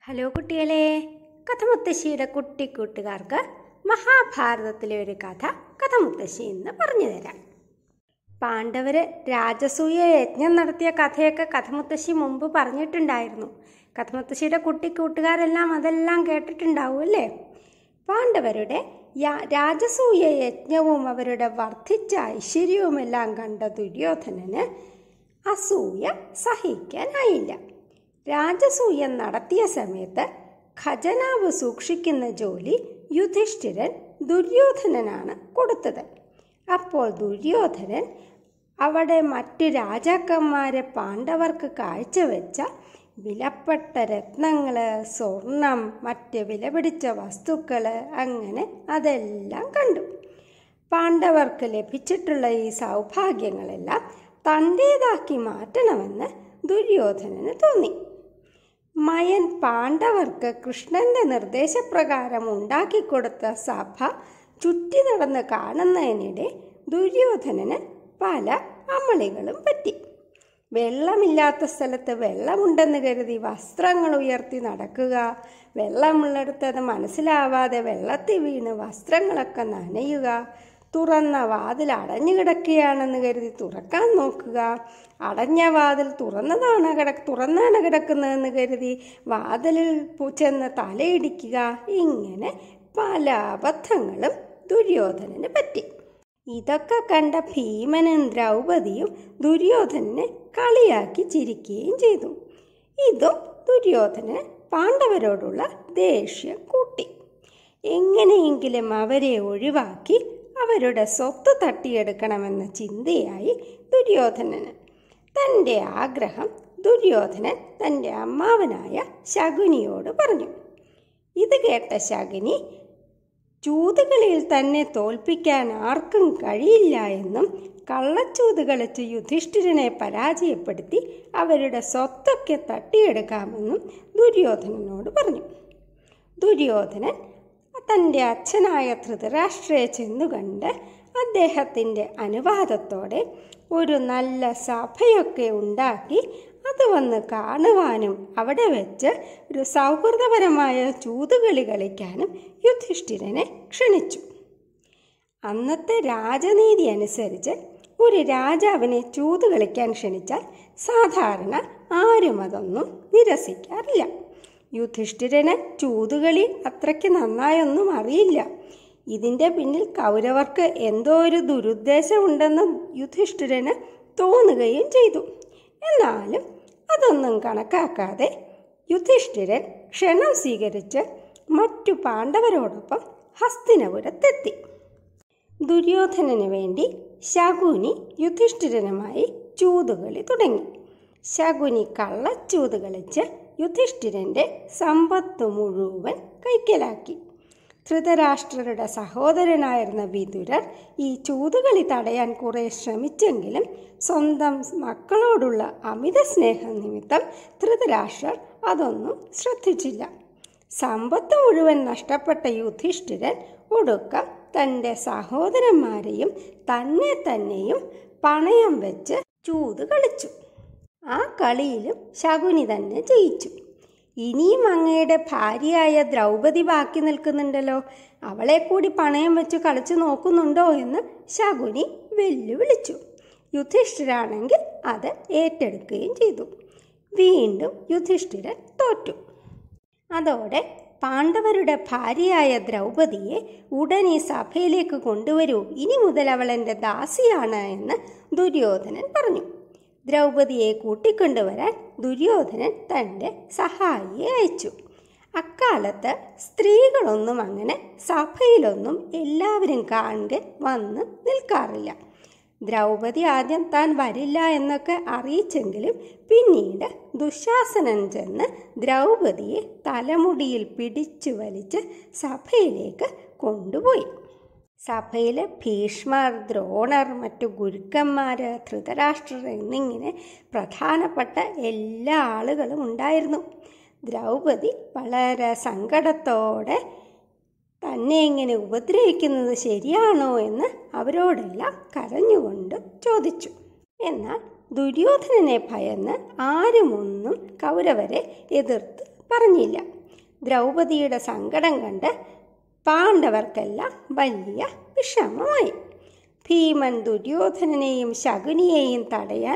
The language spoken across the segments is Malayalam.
ഹലോ കുട്ടികളെ കഥമുത്തശ്ശിയുടെ കുട്ടിക്കൂട്ടുകാർക്ക് മഹാഭാരതത്തിലെ ഒരു കഥ കഥമുത്തശ്ശി എന്ന് പറഞ്ഞു തരാം പാണ്ഡവര് രാജസൂയ യജ്ഞം നടത്തിയ കഥയൊക്കെ കഥമുത്തശ്ശി മുമ്പ് പറഞ്ഞിട്ടുണ്ടായിരുന്നു കഥമുത്തശ്ശിയുടെ കുട്ടിക്കൂട്ടുകാരെല്ലാം അതെല്ലാം കേട്ടിട്ടുണ്ടാവും അല്ലേ പാണ്ഡവരുടെ യാ- രാജസൂയ യജ്ഞവും അവരുടെ വർദ്ധിച്ച ഐശ്വര്യവുമെല്ലാം കണ്ട ദുര്യോധനന് അസൂയ സഹിക്കാനായില്ല രാജസൂയം നടത്തിയ സമയത്ത് ഖജനാവ് സൂക്ഷിക്കുന്ന ജോലി യുധിഷ്ഠിരൻ ദുര്യോധനനാണ് കൊടുത്തത് അപ്പോൾ ദുര്യോധനൻ അവിടെ മറ്റു രാജാക്കന്മാരെ പാണ്ഡവർക്ക് കാഴ്ചവെച്ച വിലപ്പെട്ട രത്നങ്ങൾ സ്വർണം മറ്റ് വിലപിടിച്ച വസ്തുക്കൾ അങ്ങനെ അതെല്ലാം കണ്ടു പാണ്ഡവർക്ക് ലഭിച്ചിട്ടുള്ള ഈ സൗഭാഗ്യങ്ങളെല്ലാം തൻ്റേതാക്കി മാറ്റണമെന്ന് ദുര്യോധനന് തോന്നി മയൻ പാണ്ഡവർക്ക് കൃഷ്ണന്റെ നിർദ്ദേശപ്രകാരം ഉണ്ടാക്കിക്കൊടുത്ത സഭ ചുറ്റി നടന്ന് കാണുന്നതിനിടെ ദുര്യോധനന് പല അമളികളും പറ്റി വെള്ളമില്ലാത്ത സ്ഥലത്ത് വെള്ളമുണ്ടെന്ന് കരുതി വസ്ത്രങ്ങൾ ഉയർത്തി നടക്കുക വെള്ളമുള്ളിടത്തത് മനസ്സിലാവാതെ വെള്ളത്തിൽ വീണ് വസ്ത്രങ്ങളൊക്കെ നനയുക തുറന്ന വാതിൽ അടഞ്ഞു കിടക്കുകയാണെന്ന് കരുതി തുറക്കാൻ നോക്കുക അടഞ്ഞ വാതിൽ തുറന്നതാണ് കിട തുറന്നാണ് കിടക്കുന്നതെന്ന് കരുതി വാതിലിൽ പു- ചെന്ന് തലയിടിക്കുക ഇങ്ങനെ പല അബദ്ധങ്ങളും ദുര്യോധനന് പറ്റി ഇതൊക്കെ കണ്ട ഭീമനും ദ്രൗപദിയും ദുര്യോധനനെ കളിയാക്കി ചിരിക്കുകയും ചെയ്തു ഇതും ദുര്യോധനന് പാണ്ഡവരോടുള്ള ദേഷ്യം കൂട്ടി എങ്ങനെയെങ്കിലും അവരെ ഒഴിവാക്കി അവരുടെ സ്വത്ത് തട്ടിയെടുക്കണമെന്ന ചിന്തയായി ദുര്യോധനന് തൻ്റെ ആഗ്രഹം ദുര്യോധനൻ തൻ്റെ അമ്മാവനായ ശകുനിയോട് പറഞ്ഞു ഇത് കേട്ട ശകുനി ചൂതുകളിയിൽ തന്നെ തോൽപ്പിക്കാൻ ആർക്കും കഴിയില്ല എന്നും കള്ളച്ചൂത് കളിച്ച് യുധിഷ്ഠിരനെ പരാജയപ്പെടുത്തി അവരുടെ സ്വത്തൊക്കെ തട്ടിയെടുക്കാമെന്നും ദുര്യോധനനോട് പറഞ്ഞു ദുര്യോധനൻ തൻ്റെ അച്ഛനായ ധൃതരാഷ്ട്രയെ ചെന്നുകണ്ട് അദ്ദേഹത്തിൻ്റെ അനുവാദത്തോടെ ഒരു നല്ല സഭയൊക്കെ ഉണ്ടാക്കി അത് വന്ന് കാണുവാനും അവിടെ വെച്ച് ഒരു സൗഹൃദപരമായ ചൂതുകളി കളിക്കാനും യുധിഷ്ഠിരനെ ക്ഷണിച്ചു അന്നത്തെ രാജനീതി അനുസരിച്ച് ഒരു രാജാവിനെ ചൂത് കളിക്കാൻ ക്ഷണിച്ചാൽ സാധാരണ ആരും അതൊന്നും നിരസിക്കാറില്ല യുധിഷ്ഠിരന് ചൂതുകളി അത്രയ്ക്ക് നന്നായൊന്നും അറിയില്ല ഇതിൻ്റെ പിന്നിൽ കൗരവർക്ക് എന്തോ ഒരു ദുരുദ്ദേശമുണ്ടെന്ന് യുധിഷ്ഠിരന് തോന്നുകയും ചെയ്തു എന്നാലും അതൊന്നും കണക്കാക്കാതെ യുധിഷ്ഠിരൻ ക്ഷണം സ്വീകരിച്ച് മറ്റു പാണ്ഡവരോടൊപ്പം ഹസ്തിനപുരത്തെത്തി ദുര്യോധനന് വേണ്ടി ശകുനി യുധിഷ്ഠിരനുമായി ചൂതുകളി തുടങ്ങി ശകുനി കള്ളച്ചൂത് കളിച്ച് യുധിഷ്ഠിരന്റെ സമ്പത്ത് മുഴുവൻ കൈക്കലാക്കി ധൃതരാഷ്ട്രരുടെ സഹോദരനായിരുന്ന വിതുരർ ഈ ചൂതുകളി തടയാൻ കുറെ ശ്രമിച്ചെങ്കിലും സ്വന്തം മക്കളോടുള്ള അമിത സ്നേഹം നിമിത്തം ധൃതരാഷ്ട്രർ അതൊന്നും ശ്രദ്ധിച്ചില്ല സമ്പത്ത് മുഴുവൻ നഷ്ടപ്പെട്ട യുധിഷ്ഠിരൻ ഒടുക്കം തൻ്റെ സഹോദരന്മാരെയും തന്നെ തന്നെയും പണയം വെച്ച് ചൂത് കളിച്ചു ആ കളിയിലും ശകുനി തന്നെ ജയിച്ചു ഇനിയും അങ്ങയുടെ ഭാര്യയായ ദ്രൗപദി ബാക്കി നിൽക്കുന്നുണ്ടല്ലോ അവളെ കൂടി പണയം വെച്ച് കളിച്ചു നോക്കുന്നുണ്ടോ എന്ന് ശകുനി വെല്ലുവിളിച്ചു യുധിഷ്ഠിരാണെങ്കിൽ അത് ഏറ്റെടുക്കുകയും ചെയ്തു വീണ്ടും യുധിഷ്ഠിരൻ തോറ്റു അതോടെ പാണ്ഡവരുടെ ഭാര്യയായ ദ്രൗപദിയെ ഉടൻ ഈ സഭയിലേക്ക് കൊണ്ടുവരൂ ഇനി മുതൽ അവൾ എൻ്റെ ദാസിയാണ് എന്ന് ദുര്യോധനൻ പറഞ്ഞു ദ്രൗപദിയെ കൂട്ടിക്കൊണ്ടുവരാൻ ദുര്യോധനൻ തൻ്റെ സഹായിയെ അയച്ചു അക്കാലത്ത് സ്ത്രീകളൊന്നും അങ്ങനെ സഭയിലൊന്നും എല്ലാവരും കാണെ വന്ന് നിൽക്കാറില്ല ദ്രൗപദി ആദ്യം താൻ വരില്ല എന്നൊക്കെ അറിയിച്ചെങ്കിലും പിന്നീട് ദുശാസനൻ ചെന്ന് ദ്രൗപദിയെ തലമുടിയിൽ പിടിച്ചു വലിച്ച് സഭയിലേക്ക് കൊണ്ടുപോയി സഭയിലെ ഭീഷ്മർ ദ്രോണർ മറ്റു ഗുരുക്കന്മാർ ധൃതരാഷ്ട്രർ എന്നിങ്ങനെ പ്രധാനപ്പെട്ട എല്ലാ ആളുകളും ഉണ്ടായിരുന്നു ദ്രൗപദി വളരെ സങ്കടത്തോടെ തന്നെ ഇങ്ങനെ ഉപദ്രവിക്കുന്നത് ശരിയാണോ എന്ന് അവരോടെല്ലാം കരഞ്ഞുകൊണ്ട് ചോദിച്ചു എന്നാൽ ദുര്യോധനനെ ഭയന്ന് ആരുമൊന്നും കൗരവരെ എതിർത്ത് പറഞ്ഞില്ല ദ്രൗപദിയുടെ സങ്കടം കണ്ട് പാണ്ഡവർക്കെല്ലാം വലിയ വിഷമമായി ഭീമൻ ദുര്യോധനനെയും ശകുനിയെയും തടയാൻ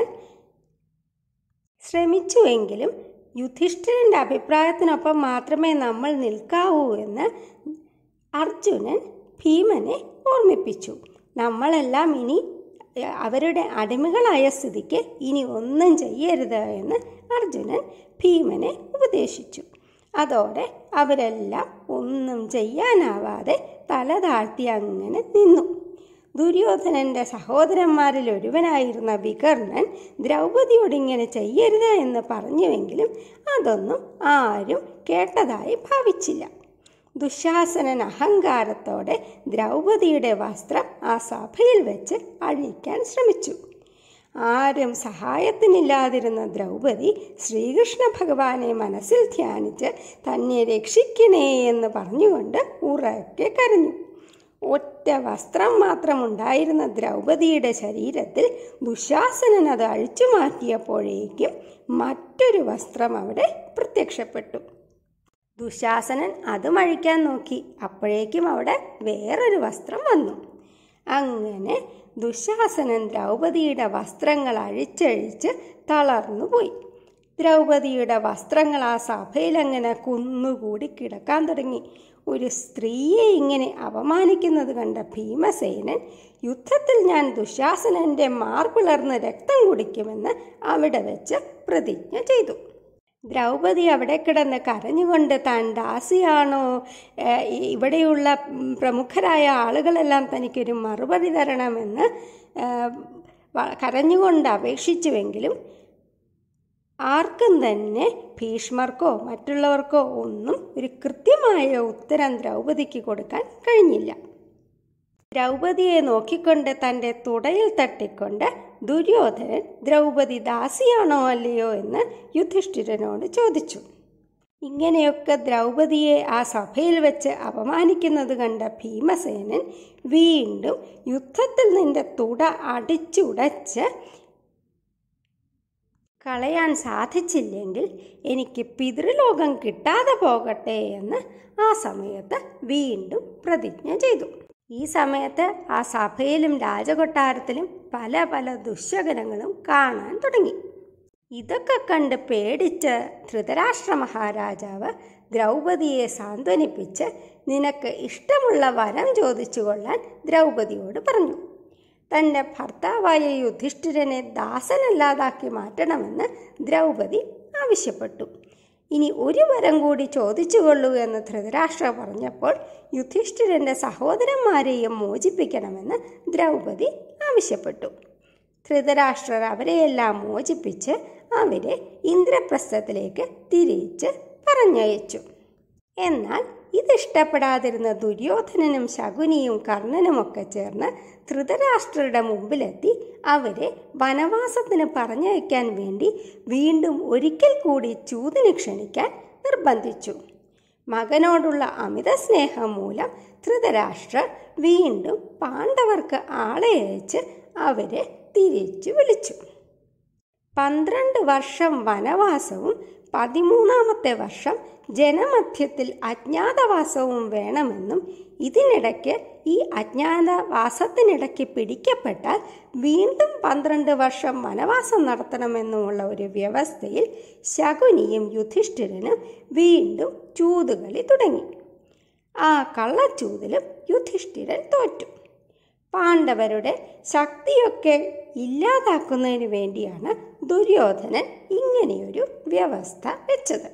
ശ്രമിച്ചുവെങ്കിലും യുധിഷ്ഠിരൻ്റെ അഭിപ്രായത്തിനൊപ്പം മാത്രമേ നമ്മൾ നിൽക്കാവൂ എന്ന് അർജുനൻ ഭീമനെ ഓർമ്മിപ്പിച്ചു നമ്മളെല്ലാം ഇനി എ, അവരുടെ അടിമകളായ സ്ഥിതിക്ക് ഇനി ഒന്നും ചെയ്യരുത് എന്ന് അർജുനൻ ഭീമനെ ഉപദേശിച്ചു അതോടെ അവരെല്ലാം ഒന്നും ചെയ്യാനാവാതെ തല താഴ്ത്തി അങ്ങനെ നിന്നു ദുര്യോധനന്റെ സഹോദരന്മാരിൽ ഒരുവനായിരുന്ന വികർണൻ ദ്രൗപദിയോട് ഇങ്ങനെ ചെയ്യരുത് എന്ന് പറഞ്ഞുവെങ്കിലും അതൊന്നും ആരും കേട്ടതായി ഭാവിച്ചില്ല ദുശാസനൻ അഹങ്കാരത്തോടെ ദ്രൗപദിയുടെ വസ്ത്രം ആ സഭയിൽ വെച്ച് അഴിക്കാൻ ശ്രമിച്ചു ആരും സഹായത്തിനില്ലാതിരുന്ന ദ്രൗപദി ശ്രീകൃഷ്ണ ഭഗവാനെ മനസ്സിൽ ധ്യാനിച്ച് തന്നെ രക്ഷിക്കണേ എന്ന് പറഞ്ഞുകൊണ്ട് ഉറക്കെ കരഞ്ഞു ഒറ്റ വസ്ത്രം മാത്രമുണ്ടായിരുന്ന ദ്രൗപദിയുടെ ശരീരത്തിൽ ദുശാസനൻ അത് അഴിച്ചു മാറ്റിയപ്പോഴേക്കും മറ്റൊരു വസ്ത്രം അവിടെ പ്രത്യക്ഷപ്പെട്ടു ദുശാസനൻ അതും അഴിക്കാൻ നോക്കി അപ്പോഴേക്കും അവിടെ വേറൊരു വസ്ത്രം വന്നു അങ്ങനെ ദുശാസനൻ ദ്രൗപദിയുടെ വസ്ത്രങ്ങൾ അഴിച്ചഴിച്ച് തളർന്നുപോയി ദ്രൗപദിയുടെ വസ്ത്രങ്ങൾ ആ സഭയിലങ്ങനെ കുന്നുകൂടി കിടക്കാൻ തുടങ്ങി ഒരു സ്ത്രീയെ ഇങ്ങനെ അപമാനിക്കുന്നത് കണ്ട ഭീമസേനൻ യുദ്ധത്തിൽ ഞാൻ ദുശാസനന്റെ മാർപിളർന്ന് രക്തം കുടിക്കുമെന്ന് അവിടെ വെച്ച് പ്രതിജ്ഞ ചെയ്തു ദ്രൗപദി അവിടെ കിടന്ന് കരഞ്ഞുകൊണ്ട് താൻ ദാസിയാണോ ഏഹ്, ഇവിടെയുള്ള ഉം, പ്രമുഖരായ ആളുകളെല്ലാം തനിക്കൊരു മറുപടി തരണമെന്ന് ഏഹ്, വ- കരഞ്ഞുകൊണ്ട് അപേക്ഷിച്ചുവെങ്കിലും ആർക്കും തന്നെ ഭീഷ്മർക്കോ മറ്റുള്ളവർക്കോ ഒന്നും ഒരു കൃത്യമായ ഉത്തരം ദ്രൗപദിക്ക് കൊടുക്കാൻ കഴിഞ്ഞില്ല ദ്രൗപദിയെ നോക്കിക്കൊണ്ട് തൻ്റെ തുടയിൽ തട്ടിക്കൊണ്ട് ദുര്യോധനൻ ദ്രൗപദി ദാസിയാണോ അല്ലയോ എന്ന് യുധിഷ്ഠിരനോട് ചോദിച്ചു ഇങ്ങനെയൊക്കെ ദ്രൗപദിയെ ആ സഭയിൽ വെച്ച് അപമാനിക്കുന്നത് കണ്ട ഭീമസേനൻ വീണ്ടും യുദ്ധത്തിൽ നിന്റെ തുട അടിച്ചുടച്ച് കളയാൻ സാധിച്ചില്ലെങ്കിൽ എനിക്ക് പിതൃലോകം കിട്ടാതെ പോകട്ടെ എന്ന് ആ സമയത്ത് വീണ്ടും പ്രതിജ്ഞ ചെയ്തു ഈ സമയത്ത് ആ സഭയിലും രാജകൊട്ടാരത്തിലും പല പല ദുശകനങ്ങളും കാണാൻ തുടങ്ങി ഇതൊക്കെ കണ്ട് പേടിച്ച് ധൃതരാഷ്ട്ര മഹാരാജാവ് ദ്രൗപദിയെ സാന്ത്വനിപ്പിച്ച് നിനക്ക് ഇഷ്ടമുള്ള വരം ചോദിച്ചു കൊള്ളാൻ ദ്രൗപദിയോട് പറഞ്ഞു തൻ്റെ ഭർത്താവായ യുധിഷ്ഠിരനെ ദാസനല്ലാതാക്കി മാറ്റണമെന്ന് ദ്രൗപദി ആവശ്യപ്പെട്ടു ഇനി ഒരു വരം കൂടി ചോദിച്ചുകൊള്ളൂ എന്ന് ധൃതരാഷ്ട്ര പറഞ്ഞപ്പോൾ യുധിഷ്ഠിരൻ്റെ സഹോദരന്മാരെയും മോചിപ്പിക്കണമെന്ന് ദ്രൗപദി ആവശ്യപ്പെട്ടു ധൃതരാഷ്ട്രർ അവരെയെല്ലാം മോചിപ്പിച്ച് അവരെ ഇന്ദ്രപ്രസ്ഥത്തിലേക്ക് തിരിച്ച് പറഞ്ഞയച്ചു എന്നാൽ ഇതിഷ്ടപ്പെടാതിരുന്ന ദുര്യോധനനും ശകുനിയും കർണനുമൊക്കെ ചേർന്ന് ധൃതരാഷ്ട്രരുടെ മുമ്പിലെത്തി അവരെ വനവാസത്തിന് പറഞ്ഞയക്കാൻ വേണ്ടി വീണ്ടും ഒരിക്കൽ കൂടി ചൂതിന് ക്ഷണിക്കാൻ നിർബന്ധിച്ചു മകനോടുള്ള അമിത സ്നേഹം മൂലം ധൃതരാഷ്ട്രർ വീണ്ടും പാണ്ഡവർക്ക് ആളെ അയച്ച് അവരെ തിരിച്ചു വിളിച്ചു പന്ത്രണ്ട് വർഷം വനവാസവും പതിമൂന്നാമത്തെ വർഷം ജനമധ്യത്തിൽ അജ്ഞാതവാസവും വേണമെന്നും ഇതിനിടയ്ക്ക് ഈ അജ്ഞാതവാസത്തിനിടയ്ക്ക് പിടിക്കപ്പെട്ടാൽ വീണ്ടും പന്ത്രണ്ട് വർഷം വനവാസം നടത്തണമെന്നുമുള്ള ഒരു വ്യവസ്ഥയിൽ ശകുനിയും യുധിഷ്ഠിരനും വീണ്ടും ചൂതുകളി തുടങ്ങി ആ കള്ളച്ചൂതിലും യുധിഷ്ഠിരൻ തോറ്റു പാണ്ഡവരുടെ ശക്തിയൊക്കെ ഇല്ലാതാക്കുന്നതിന് വേണ്ടിയാണ് ദുര്യോധനൻ ഇങ്ങനെയൊരു വ്യവസ്ഥ വെച്ചത്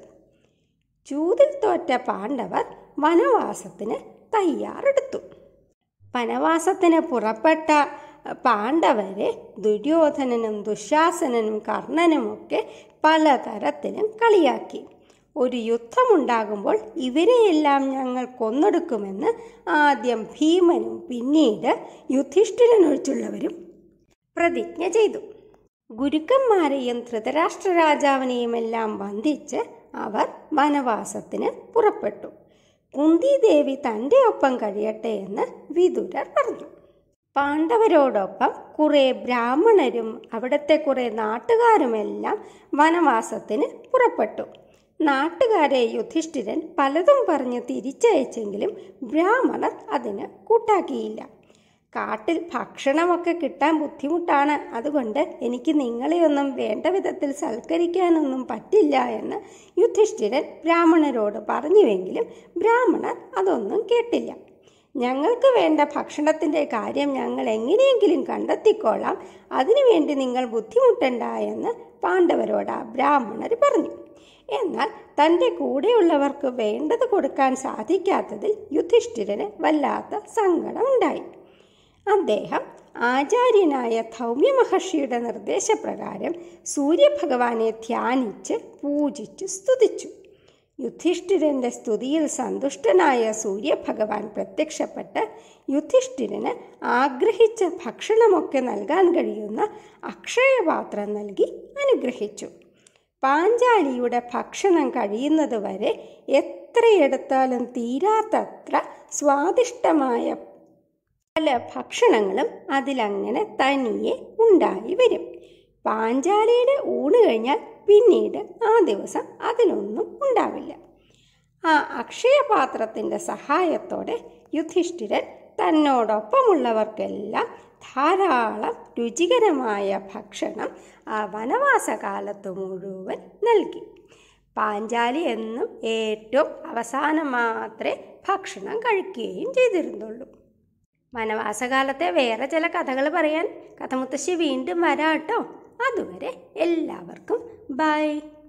ചൂതിൽ തോറ്റ പാണ്ഡവർ വനവാസത്തിന് തയ്യാറെടുത്തു വനവാസത്തിന് പുറപ്പെട്ട പാണ്ഡവരെ ദുര്യോധനനും ദുശാസനനും കർണനുമൊക്കെ പലതരത്തിലും കളിയാക്കി ഒരു യുദ്ധമുണ്ടാകുമ്പോൾ ഇവരെയെല്ലാം ഞങ്ങൾ കൊന്നൊടുക്കുമെന്ന് ആദ്യം ഭീമനും പിന്നീട് യുധിഷ്ഠിരനൊഴിച്ചുള്ളവരും പ്രതിജ്ഞ ചെയ്തു ഗുരുക്കന്മാരെയും ധൃതരാഷ്ട്ര രാജാവിനെയുമെല്ലാം വന്ദിച്ച് അവർ വനവാസത്തിന് പുറപ്പെട്ടു കുന്തിദേവി തൻ്റെ ഒപ്പം കഴിയട്ടെ എന്ന് വിതുരർ പറഞ്ഞു പാണ്ഡവരോടൊപ്പം കുറേ ബ്രാഹ്മണരും അവിടുത്തെ കുറേ നാട്ടുകാരുമെല്ലാം വനവാസത്തിന് പുറപ്പെട്ടു നാട്ടുകാരെ യുധിഷ്ഠിരൻ പലതും പറഞ്ഞ് തിരിച്ചയച്ചെങ്കിലും ബ്രാഹ്മണർ അതിന് കൂട്ടാക്കിയില്ല കാട്ടിൽ ഭക്ഷണമൊക്കെ കിട്ടാൻ ബുദ്ധിമുട്ടാണ് അതുകൊണ്ട് എനിക്ക് നിങ്ങളെയൊന്നും വേണ്ട വിധത്തിൽ സൽക്കരിക്കാനൊന്നും പറ്റില്ല എന്ന് യുധിഷ്ഠിരൻ ബ്രാഹ്മണരോട് പറഞ്ഞുവെങ്കിലും ബ്രാഹ്മണർ അതൊന്നും കേട്ടില്ല ഞങ്ങൾക്ക് വേണ്ട ഭക്ഷണത്തിൻ്റെ കാര്യം ഞങ്ങൾ എങ്ങനെയെങ്കിലും കണ്ടെത്തിക്കോളാം അതിനുവേണ്ടി നിങ്ങൾ ബുദ്ധിമുട്ടണ്ട എന്ന് പാണ്ഡവരോട് ആ ബ്രാഹ്മണർ പറഞ്ഞു എന്നാൽ തൻ്റെ കൂടെയുള്ളവർക്ക് വേണ്ടത് കൊടുക്കാൻ സാധിക്കാത്തതിൽ യുധിഷ്ഠിരന് വല്ലാത്ത സങ്കടമുണ്ടായി അദ്ദേഹം ആചാര്യനായ ധൗമ്യ മഹർഷിയുടെ നിർദ്ദേശപ്രകാരം സൂര്യഭഗവാനെ ധ്യാനിച്ച് പൂജിച്ച് സ്തുതിച്ചു യുധിഷ്ഠിരന്റെ സ്തുതിയിൽ സന്തുഷ്ടനായ സൂര്യഭഗവാൻ പ്രത്യക്ഷപ്പെട്ട് യുധിഷ്ഠിരന് ആഗ്രഹിച്ച ഭക്ഷണമൊക്കെ നൽകാൻ കഴിയുന്ന അക്ഷയപാത്രം നൽകി അനുഗ്രഹിച്ചു പാഞ്ചാലിയുടെ ഭക്ഷണം കഴിയുന്നതുവരെ എത്രയെടുത്താലും തീരാത്തത്ര സ്വാദിഷ്ടമായ പല ഭക്ഷണങ്ങളും അതിലങ്ങനെ തനിയെ ഉണ്ടായി വരും പാഞ്ചാലിയുടെ ഊണ് കഴിഞ്ഞാൽ പിന്നീട് ആ ദിവസം അതിലൊന്നും ഉണ്ടാവില്ല ആ അക്ഷയപാത്രത്തിൻ്റെ സഹായത്തോടെ യുധിഷ്ഠിരൻ തന്നോടൊപ്പമുള്ളവർക്കെല്ലാം ധാരാളം രുചികരമായ ഭക്ഷണം ആ വനവാസകാലത്ത് മുഴുവൻ നൽകി പാഞ്ചാലി എന്നും ഏറ്റവും അവസാനം മാത്രമേ ഭക്ഷണം കഴിക്കുകയും ചെയ്തിരുന്നുള്ളൂ വനവാസകാലത്തെ വേറെ ചില കഥകൾ പറയാൻ കഥമുത്തശ്ശി വീണ്ടും വരാട്ടോ അതുവരെ എല്ലാവർക്കും ബൈ